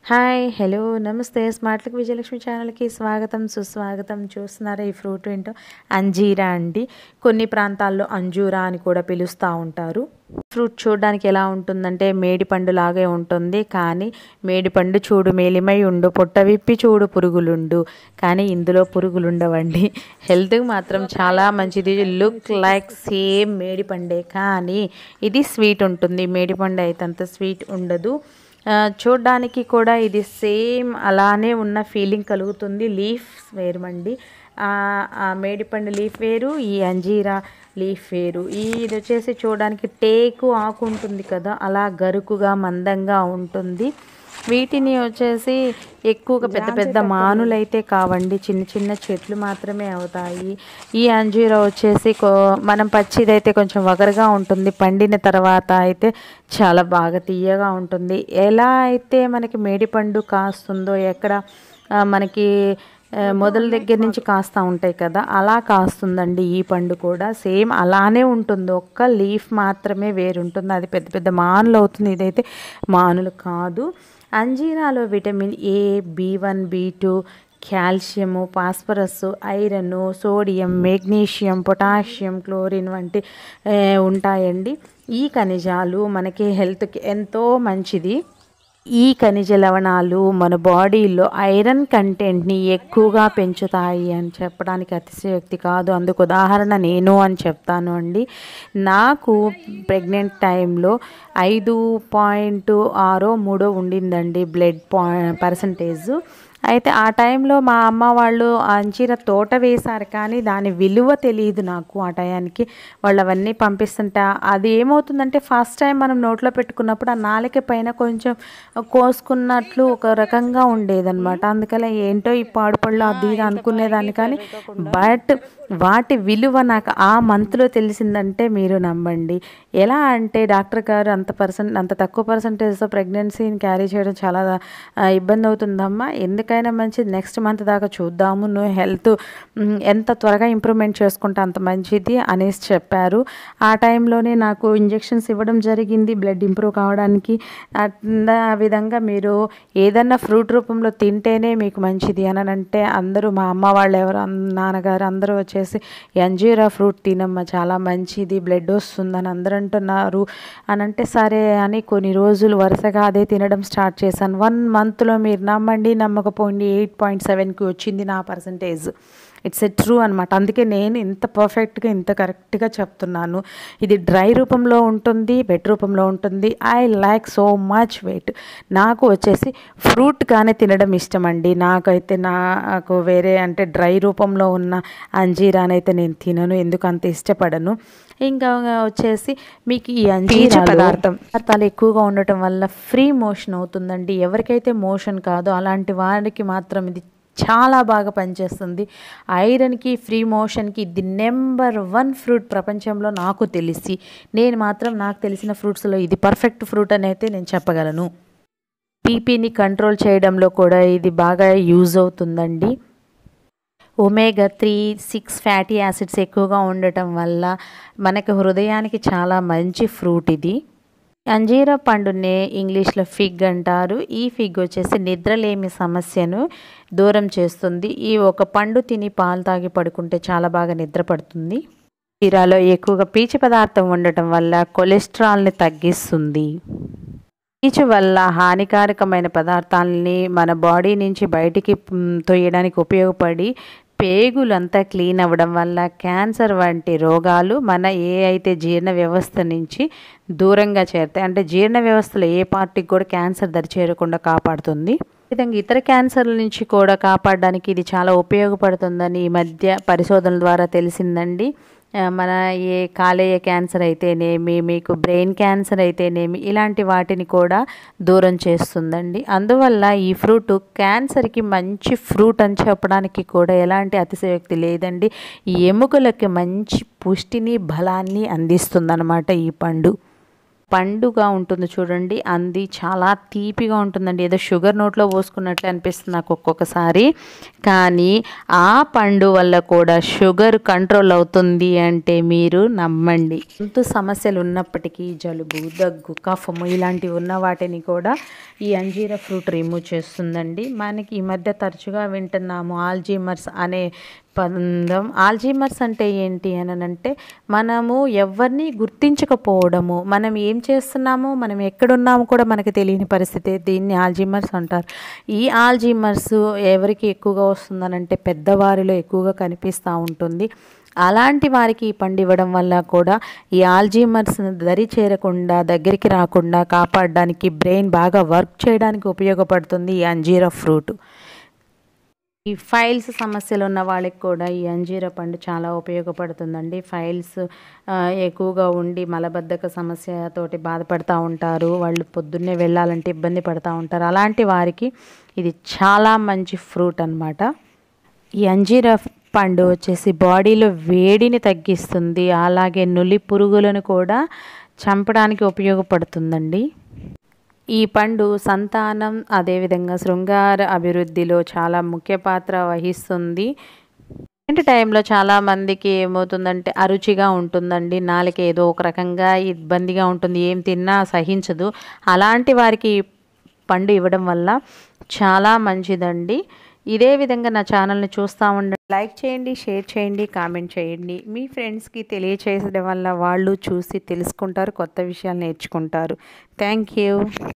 hi hello నమస్తే స్మార్ట్లకు విజయలక్ష్మి ఛానల్కి స్వాగతం సుస్వాగతం చూస్తున్నారా ఈ ఫ్రూట్ ఏంటో అంజీరా అండి కొన్ని ప్రాంతాల్లో అంజూరా అని కూడా పిలుస్తూ ఉంటారు ఫ్రూట్ చూడడానికి ఎలా ఉంటుందంటే మేడిపండు లాగే ఉంటుంది కానీ మేడిపండు చూడు మేలిమై ఉండు పొట్ట విప్పి చూడు పురుగులుండు కానీ ఇందులో పురుగులుండవండి హెల్త్కి మాత్రం చాలా మంచిది లుక్ లైక్ సేమ్ మేడిపండే కానీ ఇది స్వీట్ ఉంటుంది మేడిపండు అయితే అంత స్వీట్ ఉండదు ఆ, చూడ్డానికి కూడా ఇది సేమ్ అలానే ఉన్న ఫీలింగ్ కలుగుతుంది లీఫ్ వేరుమండి ఆ ఆ మేడిపండు లీఫ్ వేరు ఈ అంజీరా లీఫ్ వేరు ఈ ఇది వచ్చేసి చూడడానికి టేకు ఆకు ఉంటుంది కదా అలా గరుకుగా మందంగా ఉంటుంది వీటిని వచ్చేసి ఎక్కువగా పెద్ద పెద్ద మానులైతే కావండి చిన్న చిన్న చెట్లు మాత్రమే అవుతాయి ఈ అంజీరా వచ్చేసి కో- మనం పచ్చిదైతే కొంచెం వగరగా ఉంటుంది పండిన తర్వాత అయితే చాలా బాగా తీయగా ఉంటుంది ఎలా అయితే మనకి మేడిపండు కాస్తుందో ఎక్కడ ఆ, మనకి ఆ, మొదల దగ్గర నుంచి కాస్తూ ఉంటాయి కదా అలా కాస్తుందండి ఈ పండు కూడా సేమ్ అలానే ఉంటుంది ఒక్క లీఫ్ మాత్రమే వేరుంటుంది అది పెద్ద పెద్ద మానులు అవుతుంది ఇదైతే మానులు కాదు అంజీరాలో vitamin A B one B two calcium phosphorus iron sodium magnesium potassium chlorine వంటి ఏ, ఉంటాయండి ఈ ఖనిజాలు మనకి హెల్త్కి ఎంతో మంచిది ఈ ఖనిజ లవణాలు మన బాడీలో ఐరన్ కంటెంట్ని ఎక్కువగా పెంచుతాయి అని చెప్పడానికి అతిశయోక్తి కాదు అందుకు ఉదాహరణ నేను అని చెప్తాను అండి నాకు ప్రెగ్నెంట్ టైంలో ఐదు పాయింట్ ఆరో మూడో ఉండిందండి బ్లడ్ పాయి పర్సంటేజ్ అయితే ఆ టైంలో మా అమ్మ వాళ్ళు అంచీర తోట వేశారు కానీ దాని విలువ తెలియదు నాకు ఆ టయానికి వాళ్ళు అవన్నీ పంపిస్తుంటా అది ఏమవుతుందంటే ఫస్ట్ టైం మనం నోట్లో పెట్టుకున్నప్పుడు ఆ నాలుక పైన కొంచెం కోసుకున్నట్లు ఒక రకంగా ఉండేదన్నమాట అందుకని ఏంటో ఈ పాడుపళ్ళు అది ఇది అనుకునేదాన్ని కానీ బట్ వాటి విలువ నాకు ఆ మంత్లో తెలిసిందంటే మీరు నమ్మండి ఎలా అంటే డాక్టర్ గారు అంత పర్సెంట్ అంత తక్కువ పర్సంటేజ్తో ప్రెగ్నెన్సీని క్యారీ చేయడం చాలా ఆ, ఇబ్బంది అవుతుందమ్మా ఎందుకైనా మంచిది నెక్స్ట్ మంత్ దాకా చూద్దాము నువ్వు హెల్త్ మ్, ఎంత త్వరగా ఇంప్రూవ్మెంట్ చేసుకుంటే అంత మంచిది అనేసి చెప్పారు ఆ టైంలోనే నాకు ఇంజెక్షన్స్ ఇవ్వడం జరిగింది బ్లడ్ ఇంప్రూవ్ కావడానికి అట్లా ఆ విధంగా మీరు ఏదన్నా ఫ్రూట్ రూపంలో తింటేనే మీకు మంచిది అని అంటే అందరూ మా అమ్మ వాళ్ళు ఎవరు అన్- నాన్నగారు అందరూ వచ్చేసి అంజీరా ఫ్రూట్ తినమ్మా చాలా మంచిది బ్లడ్ వస్తుందని అందరూ అంటున్నారు అని అంటే సరే అని కొన్ని రోజులు వరుసగా అదే తినడం స్టార్ట్ చేశాను వన్ మంత్లో మీరు నమ్మండి నమ్మకపోండి ఎయిట్ పాయింట్ సెవెన్కి వచ్చింది నా పర్సంటేజ్ ఇట్స్ ఎ ట్రూ అనమాట అందుకే నేను ఇంత పర్ఫెక్ట్గా ఇంత కరెక్ట్గా చెప్తున్నాను ఇది డ్రై రూపంలో ఉంటుంది వెట్ రూపంలో ఉంటుంది I like so much weight నాకు వచ్చేసి ఫ్రూట్ కానీ తినడం ఇష్టం అండి నాకైతే నాకు వేరే అంటే డ్రై రూపంలో ఉన్న అంజీరానైతే నేను తినను ఎందుకు అంత ఇష్టపడను ఇంకా వచ్చేసి మీకు ఈ అంజీరా పదార్థం పదార్థాలు ఎక్కువగా ఉండటం వల్ల ఫ్రీ మోషన్ అవుతుందండి ఎవరికైతే మోషన్ కాదో అలాంటి వారికి మాత్రం ఇది చాలా బాగా పనిచేస్తుంది ఐరన్కి ఫ్రీ మోషన్కి ఇది నెంబర్ వన్ ఫ్రూట్ ప్రపంచంలో నాకు తెలిసి నేను మాత్రం నాకు తెలిసిన ఫ్రూట్స్లో ఇది పర్ఫెక్ట్ ఫ్రూట్ అని అయితే నేను చెప్పగలను బీపీని కంట్రోల్ చేయడంలో కూడా ఇది బాగా యూజ్ అవుతుందండి omega three six fatty acids ఎక్కువగా ఉండటం వల్ల మనకి హృదయానికి చాలా మంచి ఫ్రూట్ ఇది అంజీరా పండునే ఇంగ్లీష్లో ఫిగ్ అంటారు ఈ ఫిగ్ వచ్చేసి నిద్రలేమి సమస్యను దూరం చేస్తుంది ఈ ఒక పండు తిని పాలు తాగి పడుకుంటే చాలా బాగా నిద్ర పడుతుంది జీరాలో ఎక్కువగా పీచు పదార్థం ఉండటం వల్ల కొలెస్ట్రాల్ని తగ్గిస్తుంది పీచు వల్ల హానికారకమైన పదార్థాలని మన బాడీ నుంచి బయటికి మ్, తొయ్యడానికి ఉపయోగపడి పేగులంతా క్లీన్ అవ్వడం వల్ల క్యాన్సర్ వంటి రోగాలు మన ఏ అయితే జీర్ణ వ్యవస్థ నుంచి దూరంగా చేరుతాయి అంటే జీర్ణ వ్యవస్థలో ఏ పార్టీకి కూడా క్యాన్సర్ దరి చేరకుండా కాపాడుతుంది ఈ విధంగా ఇతర క్యాన్సర్ల నుంచి కూడా కాపాడడానికి ఇది చాలా ఉపయోగపడుతుందని ఈ మధ్య పరిశోధనల ద్వారా తెలిసిందండి ఆ, మన ఏ కాలేయ క్యాన్సర్ అయితేనేమి మీకు బ్రెయిన్ క్యాన్సర్ అయితేనేమి ఇలాంటి వాటిని కూడా దూరం చేస్తుందండి అందువల్ల ఈ ఫ్రూట్ క్యాన్సర్కి మంచి ఫ్రూట్ అని చెప్పడానికి కూడా ఎలాంటి అతిశయోక్తి లేదండి ఈ ఎముకలకి మంచి పుష్టిని బలాన్ని అందిస్తుందన్నమాట ఈ పండు పండుగా ఉంటుంది చూడండి అంది చాలా తీపిగా ఉంటుందండి ఏదో షుగర్ నోట్లో పోసుకున్నట్లే అనిపిస్తుంది నాకు ఒక్కొక్కసారి కానీ ఆ పండు వల్ల కూడా షుగర్ కంట్రోల్ అవుతుంది అంటే మీరు నమ్మండి గొంతు సమస్యలు ఉన్నప్పటికీ జలుబు దగ్గు కఫము ఇలాంటివి ఉన్న వాటిని కూడా ఈ అంజీరా ఫ్రూట్ రిమూవ్ చేస్తుందండి మనకి ఈ మధ్య తరచుగా వింటున్నాము ఆల్జీమర్స్ అనే పందం ఆల్జీమర్స్ అంటే ఏంటి అని అంటే మనము ఎవరిని గుర్తించకపోవడము మనం ఏం చేస్తున్నామో మనం ఎక్కడున్నామో కూడా మనకి తెలియని పరిస్థితి దీన్ని ఆల్జీమర్స్ అంటారు ఈ ఆల్జీమర్స్ ఎవరికి ఎక్కువగా వస్తుందనంటే పెద్దవారిలో ఎక్కువగా కనిపిస్తూ ఉంటుంది అలాంటి వారికి ఈ పండు ఇవ్వడం వల్ల కూడా ఈ ఆల్జీమర్స్ దరి చేరకుండా దగ్గరికి రాకుండా కాపాడడానికి బ్రెయిన్ బాగా వర్క్ చేయడానికి ఉపయోగపడుతుంది ఈ అంజీరా ఫ్రూట్ ఈ ఫైల్స్ సమస్యలు ఉన్న వాళ్ళకి కూడా ఈ అంజీరా పండు చాలా ఉపయోగపడుతుందండి ఫైల్స్ ఆ, ఎక్కువగా ఉండి మలబద్ధక సమస్యతోటి బాధపడుతూ ఉంటారు వాళ్ళు పొద్దున్నే వెళ్ళాలంటే ఇబ్బంది పడుతూ ఉంటారు అలాంటి వారికి ఇది చాలా మంచి ఫ్రూట్ అన్నమాట ఈ అంజీరా పండు వచ్చేసి బాడీలో వేడిని తగ్గిస్తుంది అలాగే నులి పురుగులను కూడా చంపడానికి ఉపయోగపడుతుందండి ఈ పండు సంతానం అదేవిధంగా శృంగార అభివృద్ధిలో చాలా ముఖ్య పాత్ర వహిస్తుంది ఇలాంటి టైంలో చాలా మందికి ఏమవుతుందంటే అరుచిగా ఉంటుందండి నాలుక ఏదో ఒక రకంగా ఇబ్బందిగా ఉంటుంది ఏం తిన్నా సహించదు అలాంటి వారికి ఈ పండు ఇవ్వడం వల్ల చాలా మంచిదండి ఇదే విధంగా నా ఛానల్ని చూస్తూ ఉండండి లైక్ చేయండి షేర్ చేయండి కామెంట్ చేయండి మీ ఫ్రెండ్స్కి తెలియచేయడం వల్ల వాళ్ళు చూసి తెలుసుకుంటారు కొత్త విషయాలు నేర్చుకుంటారు థ్యాంక్ యూ